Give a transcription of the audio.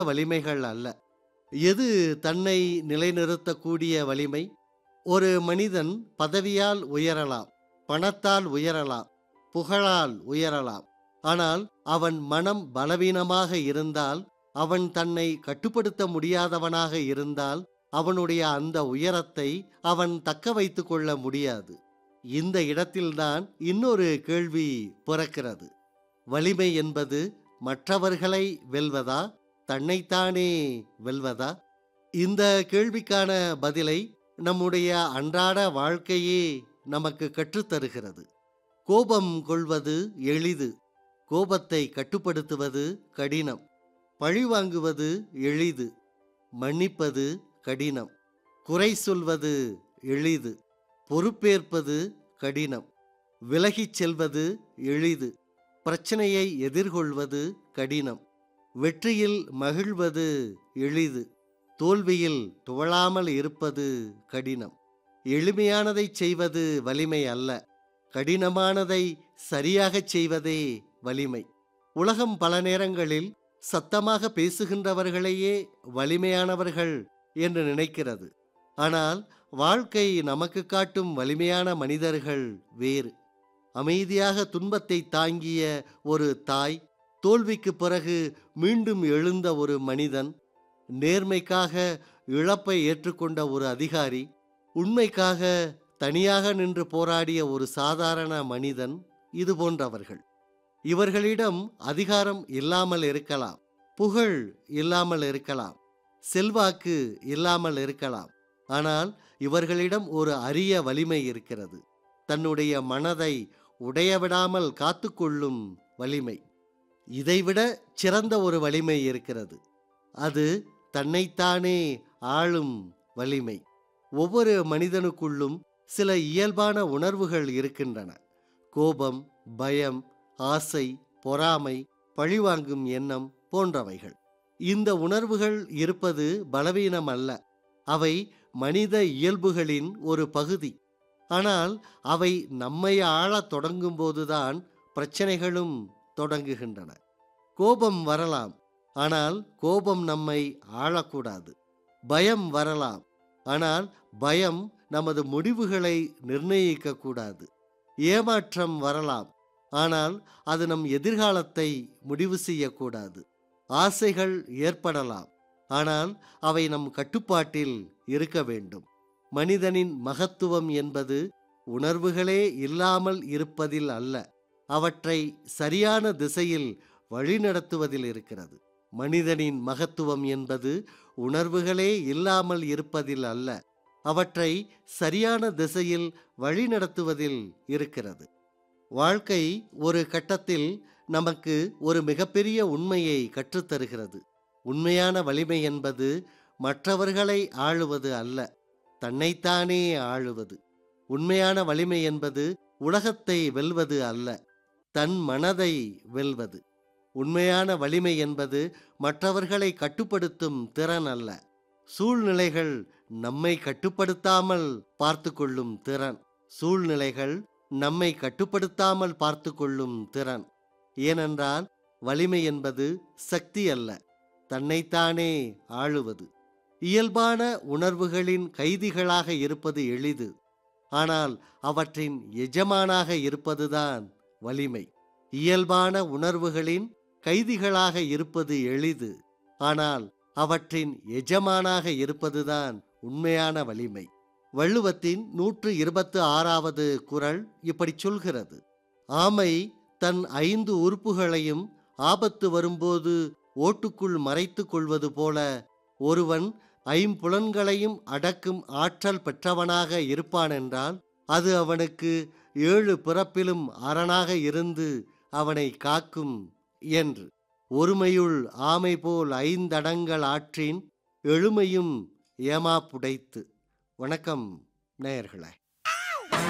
வலிமைகள் அல்ல எது தன்னை நிலைநிறுத்தக்கூடிய வலிமை ஒரு மனிதன் பதவியால் உயரலாம் பணத்தால் உயரலாம் புகழால் உயரலாம் ஆனால் அவன் மனம் பலவீனமாக இருந்தால் அவன் தன்னை கட்டுப்படுத்த முடியாதவனாக இருந்தால் அவனுடைய அந்த உயரத்தை அவன் தக்க வைத்துக் கொள்ள முடியாது இந்த இடத்தில்தான் இன்னொரு கேள்வி பிறக்கிறது வலிமை என்பது மற்றவர்களை வெல்வதா தன்னைத்தானே வெல்வதா இந்த கேள்விக்கான பதிலை நம்முடைய அன்றாட வாழ்க்கையே நமக்கு கற்றுத்தருகிறது கோபம் கொள்வது எளிது கோபத்தை கட்டுப்படுத்துவது கடினம் பழிவாங்குவது எளிது மன்னிப்பது கடினம் குறை சொல்வது எளிது பொறுப்பேற்பது கடினம் விலகிச் செல்வது எளிது பிரச்சனையை எதிர்கொள்வது கடினம் வெற்றியில் மகிழ்வது எளிது தோல்வியில் துவளாமல் இருப்பது கடினம் எளிமையானதை செய்வது வலிமை அல்ல கடினமானதை சரியாகச் செய்வதே வலிமை உலகம் பல நேரங்களில் சத்தமாக பேசுகின்றவர்களையே வலிமையானவர்கள் என்று நினைக்கிறது ஆனால் வாழ்க்கை நமக்கு காட்டும் வலிமையான மனிதர்கள் வேறு அமைதியாக துன்பத்தை தாங்கிய ஒரு தாய் தோல்விக்கு பிறகு மீண்டும் எழுந்த ஒரு மனிதன் நேர்மைக்காக இழப்பை ஏற்றுக்கொண்ட ஒரு அதிகாரி உண்மைக்காக தனியாக நின்று போராடிய ஒரு சாதாரண மனிதன் இது போன்றவர்கள் இவர்களிடம் அதிகாரம் இல்லாமல் இருக்கலாம் புகழ் இல்லாமல் இருக்கலாம் செல்வாக்கு இல்லாமல் இருக்கலாம் ஆனால் இவர்களிடம் ஒரு அரிய வலிமை இருக்கிறது தன்னுடைய மனதை உடையவிடாமல் காத்துக்கொள்ளும் வலிமை இதைவிட சிறந்த ஒரு வலிமை இருக்கிறது அது தன்னைத்தானே ஆளும் வலிமை ஒவ்வொரு மனிதனுக்குள்ளும் சில இயல்பான உணர்வுகள் இருக்கின்றன கோபம் பயம் ஆசை பொறாமை பழிவாங்கும் எண்ணம் போன்றவைகள் இந்த உணர்வுகள் இருப்பது பலவீனம் அல்ல அவை மனித இயல்புகளின் ஒரு பகுதி ஆனால் அவை நம்மை ஆளத் தொடங்கும்போதுதான் பிரச்சனைகளும் தொடங்குகின்றன கோபம் வரலாம் ஆனால் கோபம் நம்மை ஆளக்கூடாது பயம் வரலாம் ஆனால் பயம் நமது முடிவுகளை நிர்ணயிக்கக்கூடாது ஏமாற்றம் வரலாம் ஆனால் அது நம் எதிர்காலத்தை முடிவு செய்யக்கூடாது ஆசைகள் ஏற்படலாம் ஆனால் அவை நம் கட்டுப்பாட்டில் இருக்க வேண்டும் மனிதனின் மகத்துவம் என்பது உணர்வுகளே இல்லாமல் இருப்பதில் அல்ல அவற்றை சரியான திசையில் வழிநடத்துவதில் இருக்கிறது மனிதனின் மகத்துவம் என்பது உணர்வுகளே இல்லாமல் இருப்பதில் அல்ல அவற்றை சரியான திசையில் வழிநடத்துவதில் இருக்கிறது வாழ்க்கை ஒரு கட்டத்தில் நமக்கு ஒரு மிகப்பெரிய உண்மையை கற்றுத்தருகிறது உண்மையான வலிமை என்பது மற்றவர்களை ஆளுவது அல்ல தன்னைத்தானே ஆளுவது உண்மையான வலிமை என்பது உலகத்தை வெல்வது அல்ல தன் மனதை வெல்வது உண்மையான வலிமை என்பது மற்றவர்களை கட்டுப்படுத்தும் திறன் அல்ல சூழ்நிலைகள் நம்மை கட்டுப்படுத்தாமல் பார்த்து கொள்ளும் திறன் சூழ்நிலைகள் நம்மை கட்டுப்படுத்தாமல் பார்த்து கொள்ளும் திறன் ஏனென்றால் வலிமை என்பது சக்தி அல்ல தன்னைத்தானே ஆளுவது இயல்பான உணர்வுகளின் கைதிகளாக இருப்பது எளிது ஆனால் அவற்றின் எஜமானாக இருப்பதுதான் வலிமை இயல்பான உணர்வுகளின் கைதிகளாக இருப்பது எளிது ஆனால் அவற்றின் எஜமானாக இருப்பதுதான் உண்மையான வலிமை வள்ளுவத்தின் நூற்று இருபத்து ஆறாவது குரல் இப்படி சொல்கிறது ஆமை தன் ஐந்து உறுப்புகளையும் ஆபத்து வரும்போது ஓட்டுக்குள் மறைத்து கொள்வது போல ஒருவன் ஐம்புலன்களையும் அடக்கும் ஆற்றல் பெற்றவனாக இருப்பானென்றால் அது அவனுக்கு ஏழு பிறப்பிலும் அரணாக இருந்து அவனை காக்கும் என்று ஒருமையுள் ஆமை போல் ஐந்தடங்கள் ஆற்றின் எழுமையும் ஏமாப்புடைத்து வணக்கம் நேயர்களே